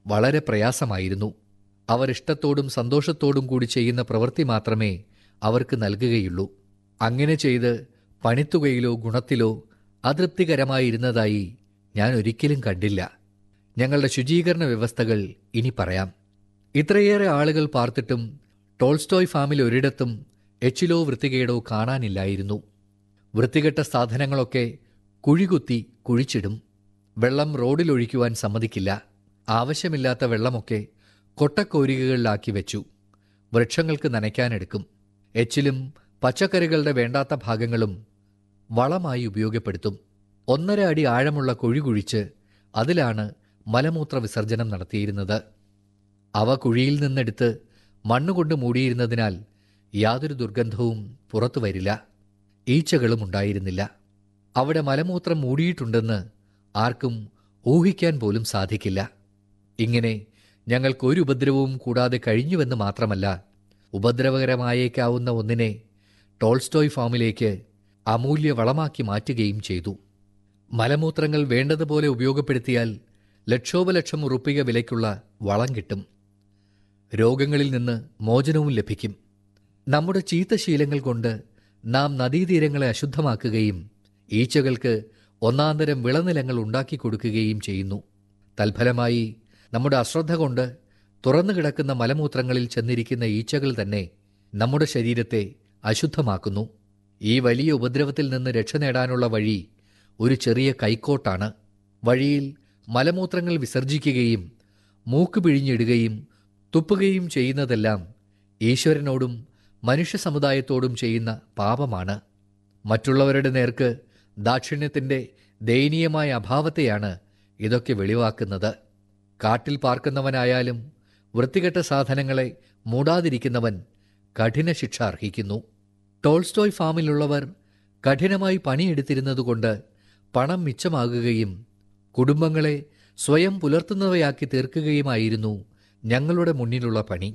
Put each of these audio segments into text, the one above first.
വളരെ പ്രയാസമായിരുന്നു അവർ ഇഷ്ടത്തോടും സന്തോഷത്തോടും കൂടി ചെയ്യുന്ന പ്രവൃത്തി മാത്രമേ അവർക്ക് നൽകുകയുള്ളൂ അങ്ങനെ ചെയ്ത് പണിത്തുകയിലോ ഗുണത്തിലോ അതൃപ്തികരമായിരുന്നതായി ഞാൻ ഒരിക്കലും കണ്ടില്ല ഞങ്ങളുടെ ശുചീകരണ വ്യവസ്ഥകൾ ഇനി പറയാം ഇത്രയേറെ ആളുകൾ പാർത്തിട്ടും ടോൾസ്റ്റോയ് ഫാമിൽ ഒരിടത്തും എച്ചിലോ വൃത്തികേടോ കാണാനില്ലായിരുന്നു വൃത്തികെട്ട സാധനങ്ങളൊക്കെ കുഴികുത്തി കുഴിച്ചിടും വെള്ളം റോഡിലൊഴിക്കുവാൻ സമ്മതിക്കില്ല ആവശ്യമില്ലാത്ത വെള്ളമൊക്കെ കൊട്ടക്കോരികകളിലാക്കി വെച്ചു വൃക്ഷങ്ങൾക്ക് നനയ്ക്കാനെടുക്കും എച്ചിലും പച്ചക്കറികളുടെ വേണ്ടാത്ത ഭാഗങ്ങളും വളമായി ഉപയോഗപ്പെടുത്തും ഒന്നര അടി ആഴമുള്ള കുഴി കുഴിച്ച് അതിലാണ് മലമൂത്ര വിസർജനം നടത്തിയിരുന്നത് അവ കുഴിയിൽ നിന്നെടുത്ത് മണ്ണുകൊണ്ട് മൂടിയിരുന്നതിനാൽ യാതൊരു ദുർഗന്ധവും പുറത്തു വരില്ല ഈച്ചകളും ഉണ്ടായിരുന്നില്ല അവിടെ മലമൂത്രം മൂടിയിട്ടുണ്ടെന്ന് ആർക്കും ഊഹിക്കാൻ പോലും സാധിക്കില്ല ഇങ്ങനെ ഞങ്ങൾക്ക് ഒരു ഉപദ്രവവും കൂടാതെ കഴിഞ്ഞുവെന്ന് മാത്രമല്ല ഉപദ്രവകരമായേക്കാവുന്ന ഒന്നിനെ ടോൾസ്റ്റോയ് ഫാമിലേക്ക് അമൂല്യ വളമാക്കി മാറ്റുകയും ചെയ്തു മലമൂത്രങ്ങൾ വേണ്ടതുപോലെ ഉപയോഗപ്പെടുത്തിയാൽ ലക്ഷോപലക്ഷം ഉറുപ്പിക വിലയ്ക്കുള്ള വളം കിട്ടും രോഗങ്ങളിൽ നിന്ന് മോചനവും ലഭിക്കും നമ്മുടെ ചീത്ത ശീലങ്ങൾ കൊണ്ട് നാം നദീതീരങ്ങളെ അശുദ്ധമാക്കുകയും ഈച്ചകൾക്ക് ഒന്നാന്തരം വിളനിലങ്ങൾ ഉണ്ടാക്കി കൊടുക്കുകയും ചെയ്യുന്നു തൽഫലമായി നമ്മുടെ അശ്രദ്ധ കൊണ്ട് തുറന്നു കിടക്കുന്ന മലമൂത്രങ്ങളിൽ ചെന്നിരിക്കുന്ന ഈച്ചകൾ തന്നെ നമ്മുടെ ശരീരത്തെ അശുദ്ധമാക്കുന്നു ഈ വലിയ ഉപദ്രവത്തിൽ നിന്ന് രക്ഷ നേടാനുള്ള വഴി ഒരു ചെറിയ കൈക്കോട്ടാണ് വഴിയിൽ മലമൂത്രങ്ങൾ വിസർജിക്കുകയും മൂക്ക് പിഴിഞ്ഞിടുകയും തുപ്പുകയും ചെയ്യുന്നതെല്ലാം ഈശ്വരനോടും മനുഷ്യ സമുദായത്തോടും ചെയ്യുന്ന പാപമാണ് മറ്റുള്ളവരുടെ നേർക്ക് ദാക്ഷിണ്യത്തിൻ്റെ ദയനീയമായ അഭാവത്തെയാണ് ഇതൊക്കെ വെളിവാക്കുന്നത് കാട്ടിൽ പാർക്കുന്നവനായാലും വൃത്തികെട്ട സാധനങ്ങളെ മൂടാതിരിക്കുന്നവൻ കഠിന ശിക്ഷ അർഹിക്കുന്നു ടോൾസ്റ്റോയ് ഫാമിലുള്ളവർ കഠിനമായി പണിയെടുത്തിരുന്നതുകൊണ്ട് പണം മിച്ചമാകുകയും കുടുംബങ്ങളെ സ്വയം പുലർത്തുന്നവയാക്കി തീർക്കുകയുമായിരുന്നു ഞങ്ങളുടെ മുന്നിലുള്ള പണി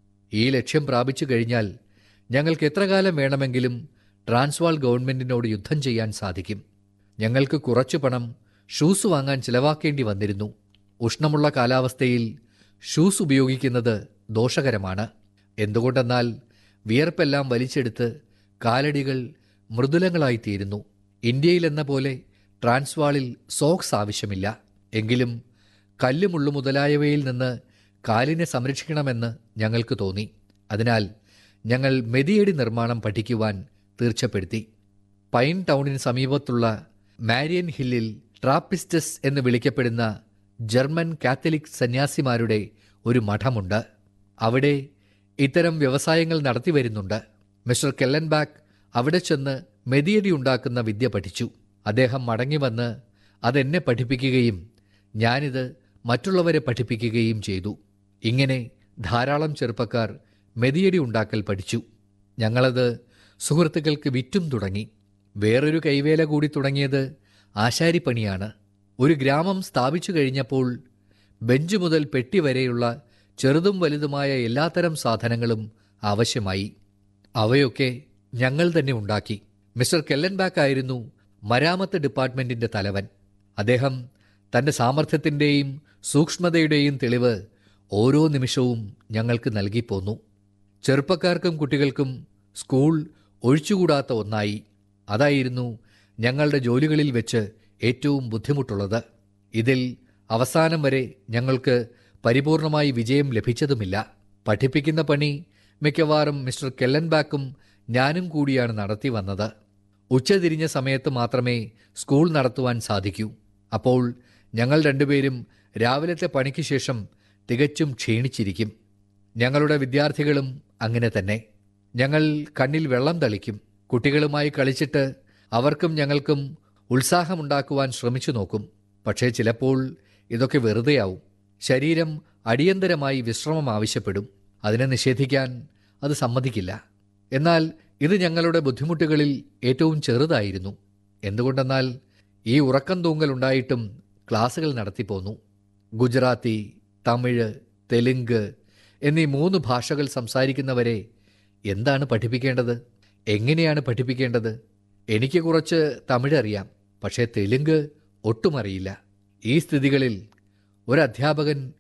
ഈ ലക്ഷ്യം പ്രാപിച്ചു കഴിഞ്ഞാൽ ഞങ്ങൾക്ക് എത്ര കാലം വേണമെങ്കിലും ട്രാൻസ്വാൾ ഗവൺമെന്റിനോട് യുദ്ധം ചെയ്യാൻ സാധിക്കും ഞങ്ങൾക്ക് കുറച്ചു പണം ഷൂസ് വാങ്ങാൻ ചിലവാക്കേണ്ടി വന്നിരുന്നു ഉഷ്ണമുള്ള കാലാവസ്ഥയിൽ ഷൂസ് ഉപയോഗിക്കുന്നത് ദോഷകരമാണ് എന്തുകൊണ്ടെന്നാൽ വിയർപ്പെല്ലാം വലിച്ചെടുത്ത് കാലടികൾ മൃദുലങ്ങളായിത്തീരുന്നു ഇന്ത്യയിലെന്ന പോലെ ട്രാൻസ്വാളിൽ സോക്സ് ആവശ്യമില്ല എങ്കിലും കല്ലുമുള്ളു മുതലായവയിൽ നിന്ന് കാലിനെ സംരക്ഷിക്കണമെന്ന് ഞങ്ങൾക്ക് തോന്നി അതിനാൽ ഞങ്ങൾ മെതിയടി നിർമ്മാണം പഠിക്കുവാൻ തീർച്ചപ്പെടുത്തി പൈൻ ടൗണിന് സമീപത്തുള്ള മാരിയൻ ഹില്ലിൽ ട്രാപ്പിസ്റ്റസ് എന്ന് വിളിക്കപ്പെടുന്ന ജർമ്മൻ കാത്തലിക് സന്യാസിമാരുടെ ഒരു മഠമുണ്ട് അവിടെ ഇത്തരം വ്യവസായങ്ങൾ നടത്തി വരുന്നുണ്ട് മിസ്റ്റർ കെല്ലൻബാക്ക് അവിടെ ചെന്ന് മെതിയടി ഉണ്ടാക്കുന്ന വിദ്യ പഠിച്ചു അദ്ദേഹം മടങ്ങി വന്ന് അതെന്നെ പഠിപ്പിക്കുകയും ഞാനിത് മറ്റുള്ളവരെ പഠിപ്പിക്കുകയും ചെയ്തു ഇങ്ങനെ ധാരാളം ചെറുപ്പക്കാർ മെതിയടി ഉണ്ടാക്കൽ പഠിച്ചു ഞങ്ങളത് സുഹൃത്തുക്കൾക്ക് വിറ്റും തുടങ്ങി വേറൊരു കൈവേല കൂടി തുടങ്ങിയത് ആശാരിപ്പണിയാണ് ഒരു ഗ്രാമം സ്ഥാപിച്ചു കഴിഞ്ഞപ്പോൾ ബെഞ്ച് മുതൽ പെട്ടി വരെയുള്ള ചെറുതും വലുതുമായ എല്ലാത്തരം സാധനങ്ങളും ആവശ്യമായി അവയൊക്കെ ഞങ്ങൾ തന്നെ ഉണ്ടാക്കി മിസ്റ്റർ കെല്ലൻബാക്ക് ആയിരുന്നു മരാമത്ത് ഡിപ്പാർട്ട്മെന്റിന്റെ തലവൻ അദ്ദേഹം തന്റെ സാമർഥ്യത്തിന്റെയും സൂക്ഷ്മതയുടെയും തെളിവ് ഓരോ നിമിഷവും ഞങ്ങൾക്ക് നൽകിപ്പോന്നു ചെറുപ്പക്കാർക്കും കുട്ടികൾക്കും സ്കൂൾ ഒഴിച്ചുകൂടാത്ത ഒന്നായി അതായിരുന്നു ഞങ്ങളുടെ ജോലികളിൽ വെച്ച് ഏറ്റവും ബുദ്ധിമുട്ടുള്ളത് ഇതിൽ അവസാനം വരെ ഞങ്ങൾക്ക് പരിപൂർണമായി വിജയം ലഭിച്ചതുമില്ല പഠിപ്പിക്കുന്ന പണി മിക്കവാറും മിസ്റ്റർ കെല്ലൻബാക്കും ഞാനും കൂടിയാണ് നടത്തി വന്നത് ഉച്ചതിരിഞ്ഞ സമയത്ത് മാത്രമേ സ്കൂൾ നടത്തുവാൻ സാധിക്കൂ അപ്പോൾ ഞങ്ങൾ രണ്ടുപേരും രാവിലത്തെ പണിക്ക് ശേഷം തികച്ചും ക്ഷീണിച്ചിരിക്കും ഞങ്ങളുടെ വിദ്യാർത്ഥികളും അങ്ങനെ തന്നെ ഞങ്ങൾ കണ്ണിൽ വെള്ളം തളിക്കും കുട്ടികളുമായി കളിച്ചിട്ട് അവർക്കും ഞങ്ങൾക്കും ഉത്സാഹമുണ്ടാക്കുവാൻ ശ്രമിച്ചു നോക്കും പക്ഷേ ചിലപ്പോൾ ഇതൊക്കെ വെറുതെയാവും ശരീരം അടിയന്തരമായി വിശ്രമം ആവശ്യപ്പെടും അതിനെ നിഷേധിക്കാൻ അത് സമ്മതിക്കില്ല എന്നാൽ ഇത് ഞങ്ങളുടെ ബുദ്ധിമുട്ടുകളിൽ ഏറ്റവും ചെറുതായിരുന്നു എന്തുകൊണ്ടെന്നാൽ ഈ ഉറക്കം തൂങ്ങലുണ്ടായിട്ടും ക്ലാസുകൾ നടത്തിപ്പോന്നു ഗുജറാത്തി തമിഴ് തെലുങ്ക് എന്നീ മൂന്ന് ഭാഷകൾ സംസാരിക്കുന്നവരെ എന്താണ് പഠിപ്പിക്കേണ്ടത് എങ്ങനെയാണ് പഠിപ്പിക്കേണ്ടത് എനിക്ക് കുറച്ച് തമിഴ് അറിയാം പക്ഷേ തെലുങ്ക് ഒട്ടും അറിയില്ല ഈ സ്ഥിതികളിൽ ഒരു അധ്യാപകൻ